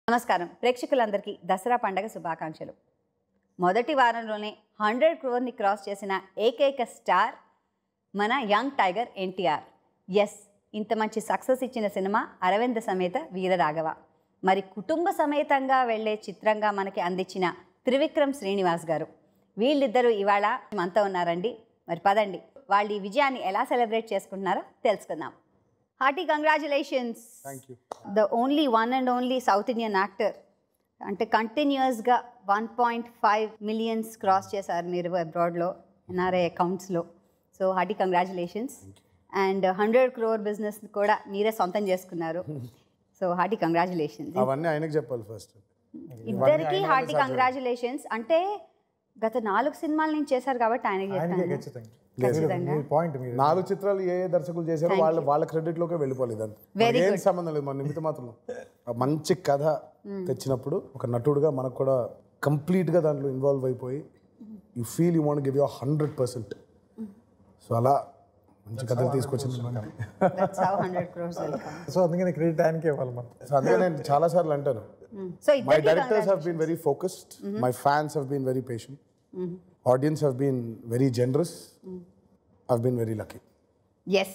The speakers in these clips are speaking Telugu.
నమస్కారం ప్రేక్షకులందరికీ దసరా పండగ శుభాకాంక్షలు మొదటి వారంలోనే హండ్రెడ్ క్రోర్ని క్రాస్ చేసిన ఏకైక స్టార్ మన యంగ్ టైగర్ ఎన్టీఆర్ ఎస్ ఇంత మంచి సక్సెస్ ఇచ్చిన సినిమా అరవింద సమేత వీరరాఘవ మరి కుటుంబ సమేతంగా వెళ్ళే చిత్రంగా మనకి అందించిన త్రివిక్రమ్ శ్రీనివాస్ గారు వీళ్ళిద్దరూ ఇవాళ మనతో ఉన్నారండి మరి పదండి వాళ్ళు ఈ విజయాన్ని ఎలా సెలబ్రేట్ చేసుకుంటున్నారో తెలుసుకుందాం hearty congratulations thank you the only one and only south Indian actor అంటే కంటిన్యూస్గా one point five millions cross చేశారు మీరు అబ్రాడ్లో ఎన్ఆర్ఐ అకౌంట్స్లో so hearty congratulations and hundred crore business కూడా మీరే సొంతం చేసుకున్నారు సో హార్టీ కంగ్రాచులేషన్స్ అవన్నీ ఆయనకు చెప్పాలి ఫస్ట్ ఇద్దరికి హార్టీ కంగ్రాచులేషన్స్ అంటే గత నాలుగు సినిమాల నుంచి చేశారు కాబట్టి ఆయనకి ఆయనకే చెప్తాను ఖచ్చితంగా ఖచ్చితంగా మీ పాయింట్ మీరు నాలుగు చిత్రాలు ఏ ఏ దర్శకులు చేశారో వాళ్ళ వాళ్ళ క్రెడిట్ లోకే వెళ్ళిపోలేదు ఇదంతా Very ఏం సంబంధం లేదు మన నిమిత్త మాత్రం ఆ మంచి కథ తెచ్చినప్పుడు ఒక నటుడుగా మనకు కూడా కంప్లీట్ గా దాంట్లో ఇన్వాల్వ్ అయిపోయి you feel you want give you hundred percent so అలా మంచి కథలు తీసుకొచ్చింది that's how hundred crores welcome so అందుకని క్రెడిట్ ఆయనకే ఇవ్వాలి మనం సో అందుకే నేను చాలా సార్లు అంటాను సో మై ఇద్దరికి directors have been very focused my fans have been very patient audience have been very generous have been very lucky yes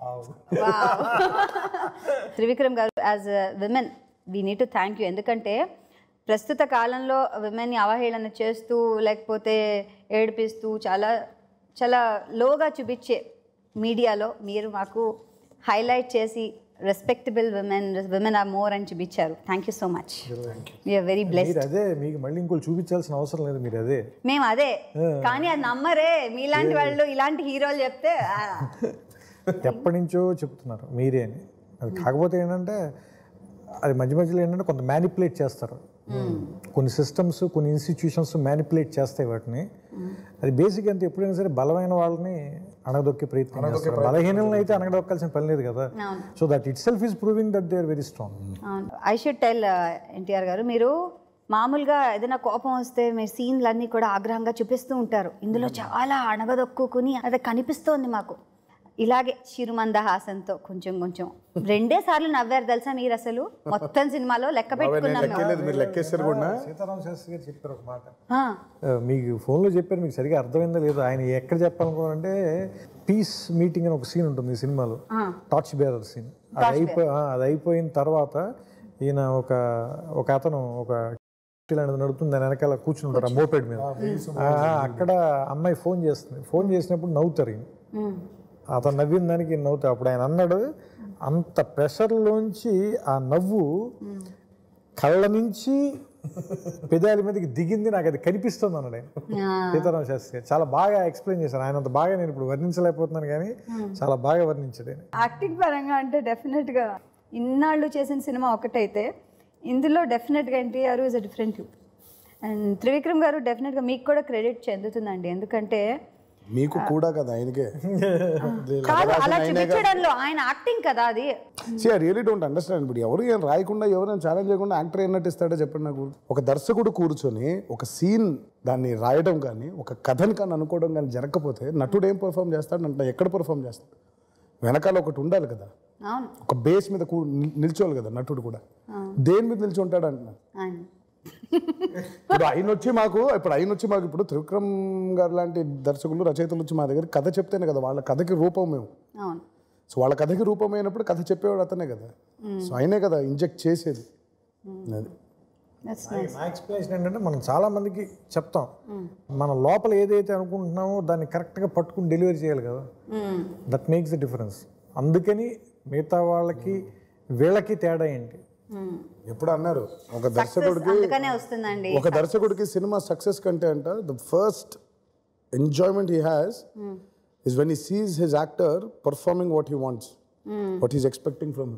Trivikram garu as women we need to thank you ఎందుకంటే ప్రస్తుత కాలంలో విమెన్ని అవహేళన చేస్తూ లేకపోతే ఏడిపిస్తూ చాలా చాలా లోగా చూపించే మీడియాలో మీరు మాకు హైలైట్ చేసి respectable women women are more అని చూపించారు thank you so much we are very blessed మీరు అదే మీకు మళ్ళీ ఇంకోటి చూపించాల్సిన అవసరం లేదు మీరు అదే మేము అదే కానీ అది నమ్మరే మీలాంటి వాళ్ళు ఇలాంటి హీరోలు చెప్తే ఆ, ఎప్పటి నుంచో చెప్తున్నారు మీరే అని అది కాకపోతే ఏంటంటే అది మధ్య మధ్యలో ఏంటంటే కొంత మ్యానిపులేట్ చేస్తారు కొన్ని సిస్టమ్స్ కొన్ని ఇన్స్టిట్యూషన్స్ మ్యానిపులేట్ చేస్తాయి వాటిని అది బేసిక్ అంతా ఎప్పుడైనా సరే బలమైన వాళ్ళని అణగదొక్కే ప్రయత్నం చేస్తారు బలహీనలను అయితే అణగదొక్కాల్సిన పని లేదు కదా అవును. So that itself is proving that they are very strong I should tell NTR garu మీరు మామూలుగా ఏదైనా కోపం వస్తే మీ సీన్లు అన్నీ కూడా ఆగ్రహంగా చూపిస్తూ ఉంటారు ఇందులో చాలా అణగదొక్కుని అది కనిపిస్తోంది మాకు ఇలాగే చిరుమందహాసంతో కొంచెం కొంచెం రెండే సార్లు నవ్వారు తెలుసా మీరు అసలు మొత్తం సినిమాలో లెక్క నేను పెట్టుకున్నాం మేము. లెక్కేలేదు మీరు లెక్కేస్తారు కూడా సీతారాం శాస్త్రి గారు చెప్పారు ఒక మాట ఆ, ఆ, మీకు ఫోన్లో చెప్పారు మీకు సరిగా అర్థమైందో లేదో ఆయన ఎక్కడ చెప్పాలనుకోనంటే పీస్ మీటింగ్ అని ఒక సీన్ ఉంటుంది ఈ సినిమాలో టార్చ్ బేరర్ సీన్ అది అయిపోయి అది అయిపోయిన తర్వాత ఈయన ఒక ఒక అతను ఒక ఇలాంటిది నడుపుతుంది దాని వెనకాల కూర్చుని ఉంటారు ఆ మోపెడ్ మీద ఆ, అక్కడ అమ్మాయి ఫోన్ చేస్తుంది ఫోన్ చేసినప్పుడు నవ్వుతారు ఈయన ఉమ్, అతను నవ్విన దానికి ఈయన నవ్వుతారు అప్పుడు ఆయన అన్నాడు అంత ప్రెషర్లోంచి ఆ నవ్వు కళ్ళ నుంచి పెదాల మీదకి దిగింది నాకు అది కనిపిస్తుంది అన్నాడు ఆయన ఆ, సీతారామ శాస్త్రి గారు చాలా బాగా ఎక్స్ప్లెయిన్ చేశారు ఆయన అంత బాగా నేను ఇప్పుడు వర్ణించలేకపోతున్నాను కానీ చాలా బాగా వర్ణించాడు ఆయన యాక్టింగ్ పరంగా అంటే డెఫినెట్గా ఇన్నాళ్ళు చేసిన సినిమా ఒకటైతే ఇందులో డెఫినెట్గా NTR is a different look and Trivikram garu డెఫినెట్గా మీకు కూడా క్రెడిట్ చెందుతుందండి ఎందుకంటే మీకు కూడా కదా ఆయనకే కాదు అలా చూపించడంలో ఆయన యాక్టింగ్ కదా అది see I really don't understand ఇప్పుడు ఎవరు ఏం రాయకుండా ఎవరైనా ఛాలెంజ్ చేయకుండా యాక్టర్ ఏం నటిస్తాడో చెప్పండి నాకు ఒక దర్శకుడు కూర్చొని ఒక సీన్ దాన్ని రాయడం కానీ ఒక కథని కానీ అనుకోవడం కానీ జరగకపోతే నటుడు ఏం పర్ఫామ్ చేస్తాడు అంటే ఎక్కడ పర్ఫామ్ చేస్తాడు వెనకాల ఒకటి ఉండాలి కదా అవును ఒక బేస్ మీద కూ నిల్- నిల్చోవాలి కదా నటుడు కూడా దేని మీద నిల్చుంటాడు అంటున్నాను ఆయన ఇప్పుడు ఆయన వచ్చి మాకు ఇప్పుడు ఆయన వచ్చి మాకు ఇప్పుడు త్రివిక్రమ్ గారు లాంటి దర్శకులు రచయితలు వచ్చి మా దగ్గర కథ చెప్తేనే కదా వాళ్ళ కథకి రూపం మేము అవును సో వాళ్ళ కథకి రూపమైనప్పుడు కథ చెప్పేవాడు అతనే కదా సో ఆయనే కదా ఇంజెక్ట్ చేసేది అది దట్స్ నైస్ నా ఎక్స్ప్లెనేషన్ ఏంటంటే మనం చాలా మందికి చెప్తాం మన లోపల ఏదైతే అనుకుంటున్నామో దాన్ని కరెక్ట్గా పట్టుకుని డెలివరీ చేయాలి కదా దట్ మేక్స్ ద డిఫరెన్స్ అందుకని మిగతా వాళ్ళకి వీళ్ళకి తేడా ఏంటి ఎప్పుడు అన్నారు ఒక దర్శకుడికి అందుకనే వస్తుందండి ఒక దర్శకుడికి సినిమా సక్సెస్ కంటే అంట the first enjoyment he has is when he sees his actor performing what he wants what is expecting from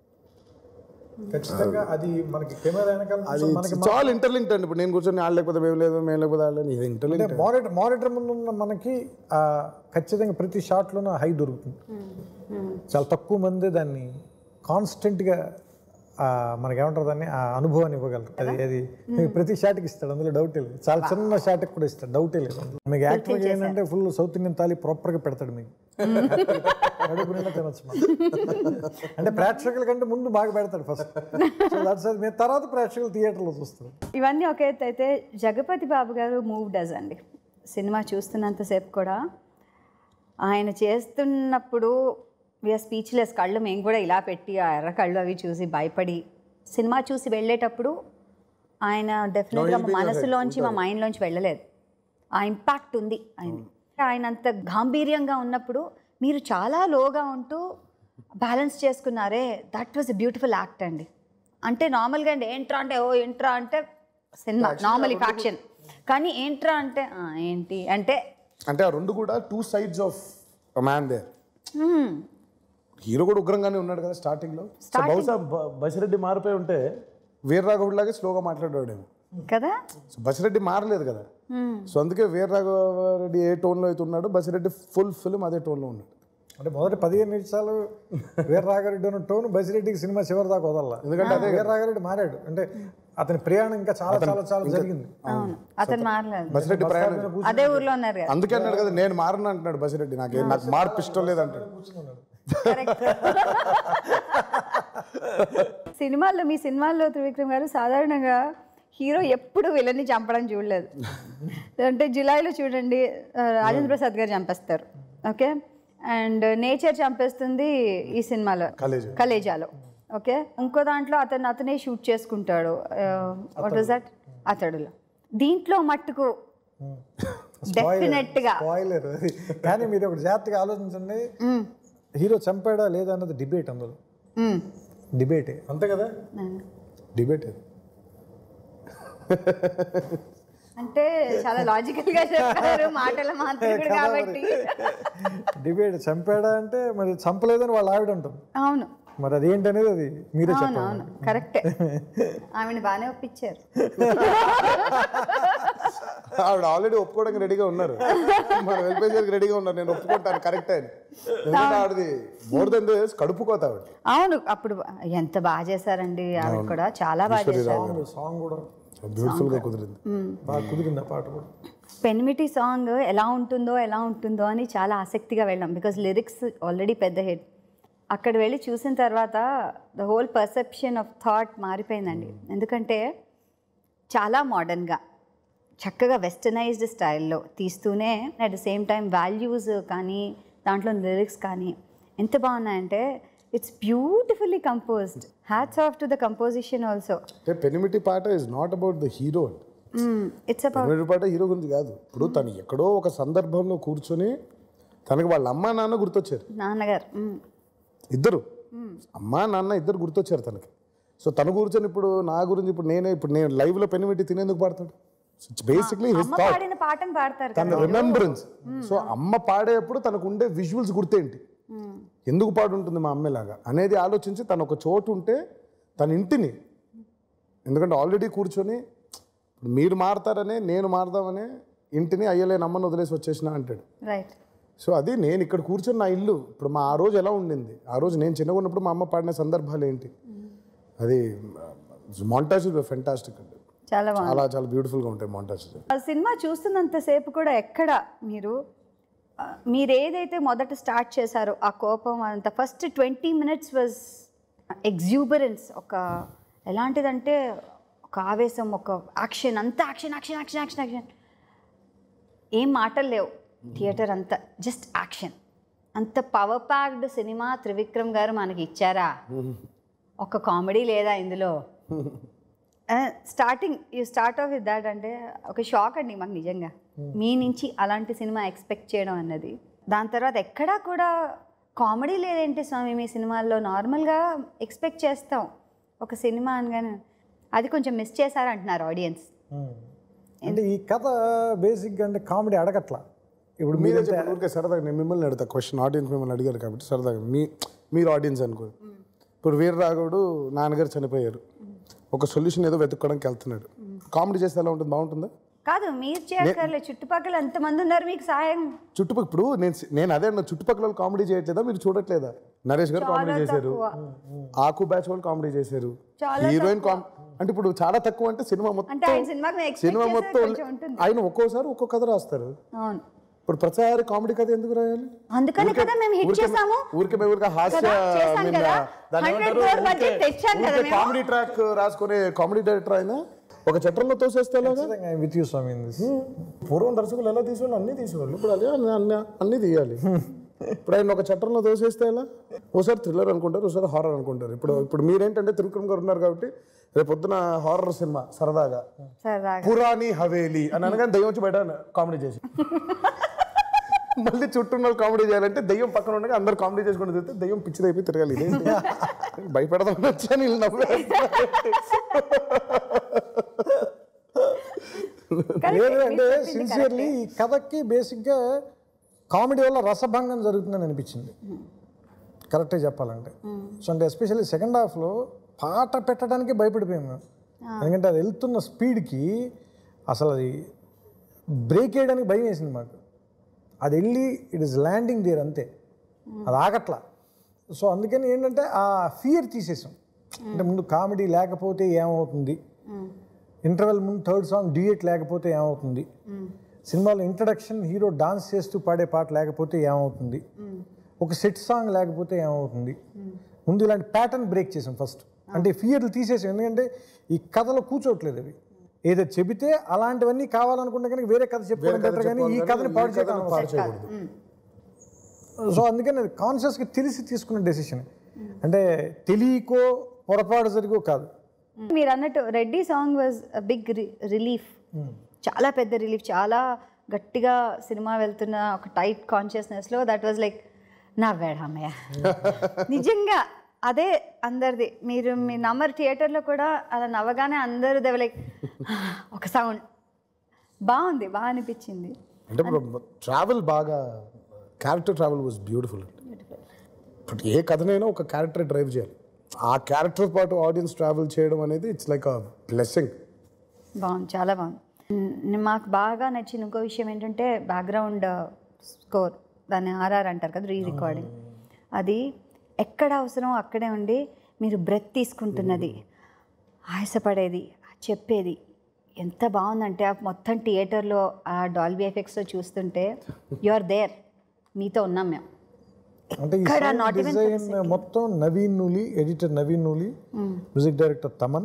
ఖచ్చితంగా అది మనకి కెమెరా వెనకాల అది చాలా ఇంటర్లింక్ట్ అండి ఇప్పుడు నేను కూర్చొని వాళ్ళు లేకపోతే మేము లేదు మేము లేకపోతే వాళ్ళు ఇది ఇంటర్లింక్ట్ మానిటర్ మానిటర్ ముందు ఉన్న మనకి ఆ, ఖచ్చితంగా ప్రతి షాట్లోనూ హై దొరుకుతుంది చాలా తక్కువ మంది దాన్ని కాన్స్టెంట్గా ఆ, మనకేమంటారు దాన్ని ఆ అనుభవాన్ని ఇవ్వగలరు అది అది మీకు ప్రతి షాట్కి ఇస్తాడు అందులో డౌటే లేదు చాలా చిన్న షాట్కి కూడా ఇస్తాడు డౌటే లేదు అందులో. మీకు యాక్టింగ్ ఏంటంటే ఫుల్ సౌత్ ఇండియన్ తాలి ప్రాపర్గా పెడతాడు మీకు కడుపు నిండా తినొచ్చు మనం. అంటే ప్రేక్షకుల కంటే ముందు బాగా పెడతాడు ఫస్ట్ సో దట్స్ అది మేము తర్వాత ప్రేక్షకులు థియేటర్లో చూస్తారు ఇవన్నీ ఒక ఎత్తు అయితే జగపతి బాబు గారు మూవ్ డస్ అండి సినిమా చూస్తున్నంతసేపు కూడా ఆయన చేస్తున్నప్పుడు వీఆర్ స్పీచ్లెస్ కళ్ళు మేము కూడా ఇలా పెట్టి ఆ ఎర్ర కళ్ళు అవి చూసి భయపడి సినిమా చూసి వెళ్ళేటప్పుడు ఆయన డెఫినెట్గా మా మనసులోంచి మా మైండ్లోంచి వెళ్ళలేదు ఆ ఇంపాక్ట్ ఉంది ఆయన ఆయన అంత గాంభీర్యంగా ఉన్నప్పుడు మీరు చాలా లోగా ఉంటూ బ్యాలెన్స్ చేసుకున్నారే that was a beautiful act అండి అంటే నార్మల్గా అండి ఏంట్రా అంటే ఓ ఏంట్రా అంటే సినిమా నార్మల్ ఫ్యాక్షన్ కానీ ఏంట్రా అంటే "ఆ, ఏంటి అంటే అంటే ఆ రెండు కూడా two sides of man there "Hmm, hero కూడా ఉగ్రంగానే ఉన్నాడు కదా స్టార్టింగ్ లో సో బహుశా బ- బసిరెడ్డి మారిపోయి ఉంటే వీర్రాఘవుడి లాగే స్లోగా మాట్లాడేవాడేమో కదా సో బసిరెడ్డి మారలేదు కదా సో అందుకే వీర్రాఘవరెడ్డి ఏ టోన్లో అయితే ఉన్నాడు బసిరెడ్డి ఫుల్ ఫిల్మ్ అదే టోన్లో ఉన్నాడు అంటే మొదటి పదిహేను నిమిషాలు వీర రాఘరెడ్డి ఉన్న టోన్ బసిరెడ్డికి సినిమా చివరి దాకా వదల ఎందుకంటే అదే వీర రాఘరెడ్డి మారాడు అంటే అతని ప్రయాణం ఇంకా చాలా చాలా చాలా జరిగింది అవును అతను మారలేదు బసిరెడ్డి ప్రయాణం అదే ఊర్లో ఉన్నారు కదా అందుకే అన్నాడు కదా నేను మారను అంటున్నాడు బసిరెడ్డి నాకు నాకు మార్పు ఇష్టం లేదు అంటాడు సినిమాల్లో మీ సినిమాల్లో త్రివిక్రమ్ గారు సాధారణంగా హీరో ఎప్పుడు విలన్ని చంపడం చూడలేదు అంటే జులైలో చూడండి ఆ, రాజేంద్ర ప్రసాద్ గారు చంపేస్తారు ఓకే అండ్ నేచర్ చంపేస్తుంది ఈ సినిమాలో కలేజా. కలేజాలో ఓకే ఇంకో దాంట్లో అతను అతనే షూట్ చేసుకుంటాడు వాట్ వాజ్ దట్ అతడులో దీంట్లో మట్టుకు డెఫినెట్ గా స్పాయిలర్ అది కానీ మీరు ఒకటి జాగ్రత్తగా ఆలోచించండి హీరో చంపాడా లేదా అన్నది డిబేట్ అందులో మ్మ్. డిబేటే అంతే కదా డిబేట్ అది అంటే చాలా లాజికల్ గా చెప్పారు మాటల మాంత్రికుడు కాబట్టి డిబేట్ చంపాడా అంటే మరి చంపలేదని వాళ్ళ ఆవిడ ఉంటుంది అవును మరి అదేంటి అనేది అది మీరే అవును చెప్పాలి అవును కరెక్టే ఆమెను బాగానే ఒప్పించారు ఆవిడ ఆల్రెడీ ఒప్పుకోవడానికి రెడీగా ఉన్నారు మనం వెళ్ళిపోయేసరికి రెడీగా ఉన్నారు నేను ఒప్పుకుంటాను కరెక్ట్ అని ఎందుకంటే ఆవిడది మోర్ దెన్ దిస్ కడుపుకోత ఆవిడ అవును అప్పుడు ఎంత బాగా చేశారండి ఆవిడ కూడా చాలా బాగా చేశారు సాంగ్ కూడా బ్యూటిఫుల్ గా కుదిరింది బాగా కుదిరింది ఆ పాట కూడా పెనిమిటి సాంగ్ ఎలా ఉంటుందో ఎలా ఉంటుందో అని చాలా ఆసక్తిగా వెళ్ళాం బికాజ్ లిరిక్స్ ఆల్రెడీ పెద్ద హిట్ అక్కడ వెళ్ళి చూసిన తర్వాత the whole perception of thought మారిపోయిందండి ఎందుకంటే చాలా మోడర్న్గా చక్కగా వెస్టర్నైజ్డ్ స్టైల్లో తీస్తూనే at the same time values కానీ దాంట్లో లిరిక్స్ కానీ ఎంత బాగున్నాయంటే it's beautifully composed hats off to the composition also అంటే పెనిమిటి పాట is not about the hero it's about పెనిమిటి పాట హీరో గురించి కాదు ఇప్పుడు తను ఎక్కడో ఒక సందర్భంలో కూర్చొని తనకి వాళ్ళ అమ్మ నాన్న గుర్తొచ్చారు నాన్నగారు మ్మ్. ఇద్దరు అమ్మ నాన్న ఇద్దరు గుర్తొచ్చారు తనకి సో తను కూర్చొని ఇప్పుడు నా గురించి ఇప్పుడు నేనే ఇప్పుడు నేను లైవ్ లో పెనిమిటి తినేందుకు పాడతాడు బేసిక్లీ హిస్ అమ్మ థాట్ పాడిన పాటను పాడతారు తన రిమెంబరెన్స్ సో అమ్మ పాడేటప్పుడు తనకు ఉండే విజువల్స్ గుర్తేంటి ఎందుకు పాడుంటుంది మా అమ్మలాగా అనేది ఆలోచించి తను ఒక చోటు ఉంటే తన ఇంటిని ఎందుకంటే ఆల్రెడీ కూర్చొని ఇప్పుడు మీరు మారతారనే నేను మారదామనే ఇంటిని అయ్యలేని అమ్మని వదిలేసి వచ్చేసిన అంటాడు రైట్ సో అది నేను ఇక్కడ కూర్చొని నా ఇల్లు ఇప్పుడు మా ఆ రోజు ఎలా ఉండింది ఆ రోజు నేను చిన్నగా ఉన్నప్పుడు మా అమ్మ పాడిన సందర్భాలు ఏంటి అది మాంటాజ్ ఫెంటాస్టిక్ అండి చాలా బాగుంది చాలా చాలా బ్యూటిఫుల్గా ఉంటాయి మాంటాజ్ ఆ సినిమా చూస్తున్నంతసేపు కూడా ఎక్కడ మీరు ఆ, మీరు ఏదైతే మొదట స్టార్ట్ చేశారో ఆ కోపం అంత first twenty minutes was exuberance ఒక ఎలాంటిదంటే ఒక ఆవేశం ఒక యాక్షన్ అంత action action action action action ఏం మాటలు లేవు థియేటర్ అంతా జస్ట్ యాక్షన్ అంత పవర్ ప్యాక్డ్ సినిమా త్రివిక్రమ్ గారు మనకి ఇచ్చారా ఒక కామెడీ లేదా ఇందులో starting you start off with that అంటే ఒక షాక్ అండి మాకు నిజంగా మీ నుంచి అలాంటి సినిమా ఎక్స్పెక్ట్ చేయడం అన్నది దాని తర్వాత ఎక్కడా కూడా కామెడీ లేదేంటి స్వామి మీ సినిమాల్లో నార్మల్గా ఎక్స్పెక్ట్ చేస్తాం ఒక సినిమా అనగానే అది కొంచెం మిస్ చేశారంటున్నారు ఆడియన్స్ అంటే ఈ కథ బేసిక్గా అంటే కామెడీ అడగట్లా ఇప్పుడు మీరే మీరు చెప్పండి ఊరికే సరదాగా నేను మిమ్మల్ని అడుగుతా క్వశ్చన్ ఆడియన్స్ మిమ్మల్ని అడిగారు కాబట్టి సరదాగా మీ మీరు ఆడియన్స్ అనుకో ఇప్పుడు వీరరాఘవుడు నాన్నగారు చనిపోయారు ఒక సొల్యూషన్ ఏదో వెతుక్కోవడానికి వెళ్తున్నాడు కామెడీ చేస్తే ఎలా ఉంటుంది బాగుంటుందా కాదు మీరు చేయక్కర్లేదు చుట్టుపక్కల ఎంతమంది ఉన్నారు మీకు సాయం చుట్టుపక్కల ఇప్పుడు నేను నేను అదే అన్న చుట్టుపక్కల వాళ్ళు కామెడీ చేయట్లేదా మీరు చూడట్లేదా నరేష్ గారు కామెడీ చేశారు ఆకు బ్యాచ్ వాళ్ళు కామెడీ చేశారు హీరోయిన్ కామ్ అంటే ఇప్పుడు చాలా తక్కువ అంటే సినిమా అంటే మొత్తం ఆయన సినిమాకి మేము expect సినిమా చేసేది మొత్తం కొంచెం ఉంటుంది. ఆయన ఒక్కోసారి ఒక్కో కథ రాస్తారు అవును ఇప్పుడు ప్రతిసారి కామెడీ కథ ఎందుకు రాయాలి అందుకని కదా మేము హిట్ ఊరికే- చేసాము ఊరికే మేము ఊరికే హాస్య కదా, చేశాం నిన్న కదా. దాన్ని 100 ఏమంటారు? crore budget ఊరికే- తెచ్చాం కదా ఊరికే మేము. కామెడీ ట్రాక్ రాసుకునే కామెడీ డైరెక్టర్ ఆయన ఒక చట్టంలో తోసేస్తే ఎలాగా? With you swami in this పూర్వం దర్శకులు ఎలా తీసేవాళ్ళు అన్ని తీసేవాళ్ళు ఇప్పుడు అదే అన్ని అన్ని అన్ని తీయాలి ఇప్పుడు ఆయన ఒక చట్టంలో దోసేస్తే ఎలా ఓసారి థ్రిల్లర్ అనుకుంటారు ఒకసారి హారర్ అనుకుంటారు ఇప్పుడు ఇప్పుడు మీరేంటంటే త్రివిక్రమ్ గారు ఉన్నారు కాబట్టి రేపు పొద్దున హారర్ సినిమా సరదాగా సరదాగా పురాణి హవేలీ అని అనగానే దయ్యం వచ్చి బయట కామెడీ చేసి మళ్ళీ చుట్టూ ఉన్న కామెడీ చేయాలంటే దయ్యం పక్కన ఉండగా అందరు కామెడీ చేసుకుంటూ తిరిగితే దయ్యం పిచ్చి అయిపోయి తిరగాలి ఇదేంటి భయపెడదాం వచ్చాను వీళ్ళు నవ్వేస్తున్నారు. లేదు అంటే సిన్సియర్లీ ఈ కథకి బేసిక్గా కామెడీ వల్ల రసభంగం జరుగుతుందని అనిపించింది కరెక్టే చెప్పాలంటే సో అంటే ఎస్పెషల్లీ సెకండ్ హాఫ్లో పాట పెట్టడానికి భయపడిపోయాము మేము. ఎందుకంటే అది వెళ్తున్న స్పీడ్కి అసలు అది బ్రేక్ వేయడానికి భయం వేసింది మాకు అది వెళ్ళి ఇట్ ఇస్ ల్యాండింగ్ దేర్ అంతే అది ఆగట్లా సో అందుకని ఏంటంటే ఆ ఫియర్ తీసేసాం అంటే ముందు కామెడీ లేకపోతే ఏమవుతుంది ఇంటర్వెల్ ముందు థర్డ్ సాంగ్ డ్యూయట్ లేకపోతే ఏమవుతుంది సినిమాలో ఇంట్రడక్షన్ హీరో డాన్స్ చేస్తూ పాడే పాట లేకపోతే ఏమవుతుంది ఒక సెట్ సాంగ్ లేకపోతే ఏమవుతుంది ముందు ఇలాంటి ప్యాటర్న్ బ్రేక్ చేసాం ఫస్ట్ అంటే ఫియర్లు తీసేసాం ఎందుకంటే ఈ కథలో కూర్చోట్లేదు అవి ఏదో చెబితే అలాంటివన్నీ కావాలనుకుంటే కనుక వేరే కథ చెప్పుకోవడం బెటర్ కానీ ఈ కథని పాడు చేయడం పాడు చేయకూడదు సో అందుకని అది కాన్షియస్గా తెలిసి తీసుకున్న డెసిషన్ అంటే తెలియకో పొరపాటు జరిగో కాదు మీరు అన్నట్టు Reddy song was big relief చాలా పెద్ద రిలీఫ్ చాలా గట్టిగా సినిమా వెళ్తున్న ఒక టైట్ కాన్షియస్నెస్లో దట్ వాజ్ లైక్ నవ్వాడు అమ్మయ్య నిజంగా అదే అందరిది మీరు మీ నమ్మర్ థియేటర్లో కూడా అలా నవ్వగానే అందరూ దేవ లైక్ ఒక సౌండ్ బాగుంది బాగా అనిపించింది అంటే ఇప్పుడు ట్రావెల్ బాగా క్యారెక్టర్ ట్రావెల్ వాజ్ బ్యూటిఫుల్ ఇప్పుడు ఏ కథనైనా ఒక క్యారెక్టర్ డ్రైవ్ చేయాలి ఆ క్యారెక్టర్ పాటు ఆడియన్స్ ట్రావెల్ చేయడం అనేది ఇట్స్ లైక్ అ బ్లెస్సింగ్ బాగుంది చాలా బాగుంది న్- మాకు బాగా నచ్చిన ఇంకో విషయం ఏంటంటే బ్యాక్గ్రౌండ్ స్కోర్ దాన్ని ఆర్ఆర్ అంటారు కదా రీ రికార్డింగ్ అది ఎక్కడ అవసరం అక్కడే ఉండి మీరు బ్రెత్ తీసుకుంటున్నది ఆయాసపడేది చెప్పేది ఎంత బాగుందంటే ఆ మొత్తం థియేటర్లో ఆ డాల్బీ ఎఫెక్ట్స్లో చూస్తుంటే యు ఆర్ దేర్ మీతో ఉన్నాం మేము అంటే ఈ ఎక్కడ sound not even for a design మొత్తం Naveen Nooli editor Naveen Nooli music director Thaman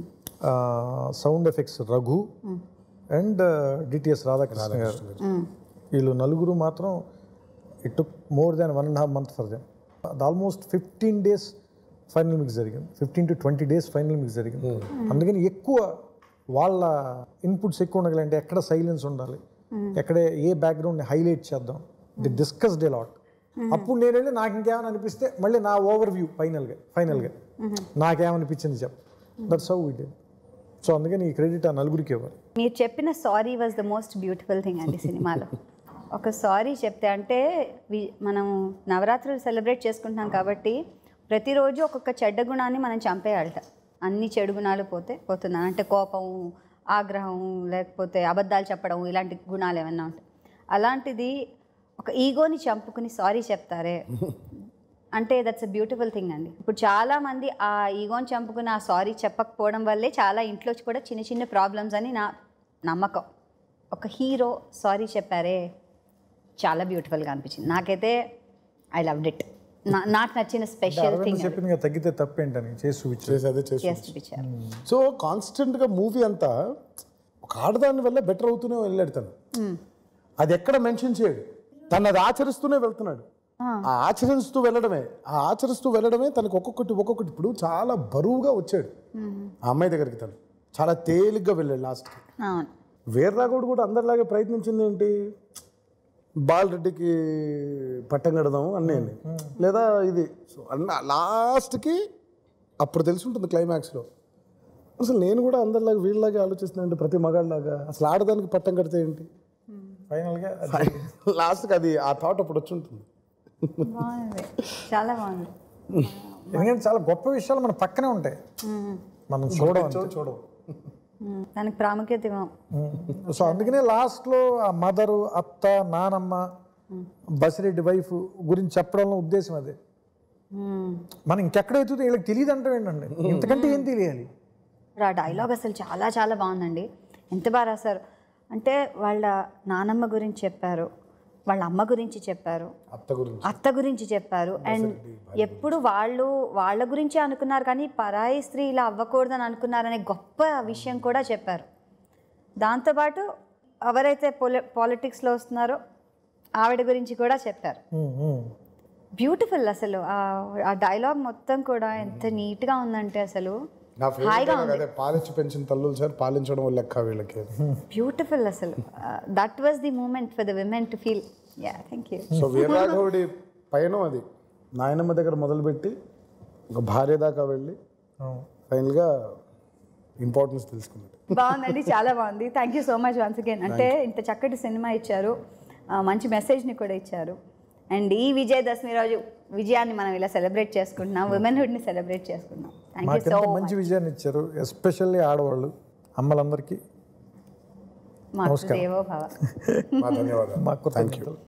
sound effects Raghu and DTS Radhakrishna garu వీళ్ళు నలుగురు మాత్రం it took more than one and half month for them almost fifteen days final mix జరిగింది fifteen to twenty days final mix జరిగింది అందుకని ఎక్కువ వాళ్ళ ఇన్పుట్స్ ఎక్కువ ఉండాలి అంటే ఎక్కడ సైలెన్స్ ఉండాలి ఎక్కడ ఏ బ్యాక్గ్రౌండ్ని హైలైట్ చేద్దాం ది డిస్కస్ డే లాట్ అప్పుడు నేను వెళ్ళి నాకు ఇంకేమైనా అనిపిస్తే మళ్ళీ నా ఓవర్ వ్యూ ఫైనల్గా ఫైనల్గా నాకేమనిపించింది చెప్ దట్స్ హౌ ఇట్ సో అందుకని ఈ క్రెడిట్ ఆ నలుగురికి ఇవ్వాలి మీరు చెప్పిన sorry was the most beautiful thing అండి సినిమాలో ఒక సారీ చెప్తే అంటే వి- మనం నవరాత్రులు సెలబ్రేట్ చేసుకుంటున్నాం కాబట్టి ప్రతిరోజు ఒక్కొక్క చెడ్డ గుణాన్ని మనం చంపేయాలట అన్ని చెడు గుణాలు పోతే పోతున్నాను అంటే కోపం ఆగ్రహం లేకపోతే అబద్ధాలు చెప్పడం ఇలాంటి గుణాలు ఏమన్నా ఉంటాయి అలాంటిది ఒక ఈగోని చంపుకుని సారీ చెప్తారే అంటే దట్స్ అ బ్యూటిఫుల్ థింగ్ అండి ఇప్పుడు చాలా మంది ఆ ఈగోని చంపుకుని ఆ సారీ చెప్పకపోవడం వల్లే చాలా ఇంట్లో కూడా చిన్న చిన్న ప్రాబ్లమ్స్ అని నా నమ్మకం ఒక హీరో సారీ చెప్పారే చాలా బ్యూటిఫుల్గా అనిపించింది నాకైతే ఐ లవ్డ్ ఇట్ నాకు నచ్చిన స్పెషల్ అరవింద్ థింగ్ చెప్పింది కదా తగ్గితే తప్పేంటని చేసి చూపించారు చేసి అదే చేసి చేసి చూపించారు సో కాన్స్టెంట్గా మూవీ అంతా ఒక ఆడదాని వల్ల బెటర్ అవుతూనే వెళ్ళాడు తను అది ఎక్కడ మెన్షన్ చేయడు తను అది ఆచరిస్తూనే వెళ్తున్నాడు ఆ ఆచరిస్తూ వెళ్ళడమే ఆ ఆచరిస్తూ వెళ్ళడమే తనకు ఒక్కొక్కటి ఒక్కొక్కటి ఇప్పుడు చాలా బరువుగా వచ్చాడు ఆ అమ్మాయి దగ్గరికి తను చాలా తేలిగ్గా వెళ్ళాడు లాస్ట్కి అవును వీర్రాఘవుడు కూడా అందరిలాగే ప్రయత్నించింది ఏంటి బాలరెడ్డికి పట్టం కడదాం అన్నీ అన్ని లేదా ఇది సో అన్న లాస్ట్కి అప్పుడు తెలిసి ఉంటుంది క్లైమాక్స్లో అసలు నేను కూడా అందరిలాగా వీళ్ళలాగే ఆలోచిస్తున్నాను ప్రతి మగాళ్ళలాగా అసలు ఆడదానికి పట్టం కడితే ఏంటి ఫైనల్గా లాస్ట్కి అది ఆ థాట్ అప్పుడు వచ్చి ఉంటుంది బాగుంది చాలా బాగుంది ఎందుకంటే చాలా గొప్ప విషయాలు మన పక్కనే ఉంటాయి మనం చూడడం అంతే. చూడవు మ్మ్. దానికి ప్రాముఖ్యత ఇవ్వం సో అందుకనే లాస్ట్లో ఆ మదరు అత్త నానమ్మ బసిరెడ్డి వైఫ్ గురించి చెప్పడంలో ఉద్దేశం అదే మ్మ్. మనం ఇంకెక్కడ అవుతుందో వీళ్ళకి తెలియదు అంటే ఏంటండి ఇంతకంటే ఏం తెలియాలి ఆ డైలాగ్ అసలు చాలా చాలా బాగుందండి ఎంత బాగా రాశారు అంటే వాళ్ళ నానమ్మ గురించి చెప్పారు వాళ్ళ అమ్మ గురించి చెప్పారు అత్త గురించి అత్త గురించి చెప్పారు అండ్ ఎప్పుడు వాళ్ళు వాళ్ళ గురించి అనుకున్నారు కానీ పరాయి స్త్రీ ఇలా అవ్వకూడదని అనుకున్నారనే గొప్ప విషయం కూడా చెప్పారు దాంతోపాటు ఎవరైతే పొలి పాలిటిక్స్లో వస్తున్నారో ఆవిడ గురించి కూడా చెప్పారు ఉమ్, ఉమ్. బ్యూటిఫుల్ అసలు ఆ- ఆ డైలాగ్ మొత్తం కూడా ఎంత నీట్గా ఉందంటే అసలు నా ఫేవరెట్ అదే పాలించి పెంచిన తల్లులు సార్ పాలించడం వల్ల లెక్క వీళ్ళకి బ్యూటిఫుల్ అసలు that was the moment for the women to feel yeah thank you so వీరరాఘవుడి పైన అది నాయనమ్మ దగ్గర మొదలుపెట్టి ఒక భార్య దాకా వెళ్ళి అవును. ఫైనల్గా ఇంపార్టెన్స్ తెలుసుకున్నది బాగుందండి చాలా బాగుంది thank you so much once again అంటే ఇంత చక్కటి సినిమా ఇచ్చారు ఆ, మంచి మెసేజ్ని కూడా ఇచ్చారు అండ్ ఈ విజయదశమి రోజు విజయాన్ని మనం ఇలా సెలబ్రేట్ చేసుకుంటున్నాం ఉమెన్హుడ్ని సెలబ్రేట్ చేసుకుంటున్నాం థ్యాంక్ యూ సో మాకెంత మంచి విజయాన్ని ఇచ్చారు ఎస్పెషల్లీ ఆడవాళ్ళు అమ్మలందరికీ మాకు దేవో భవ మా ధన్యవాదాలు మాకు కృతజ్ఞతలు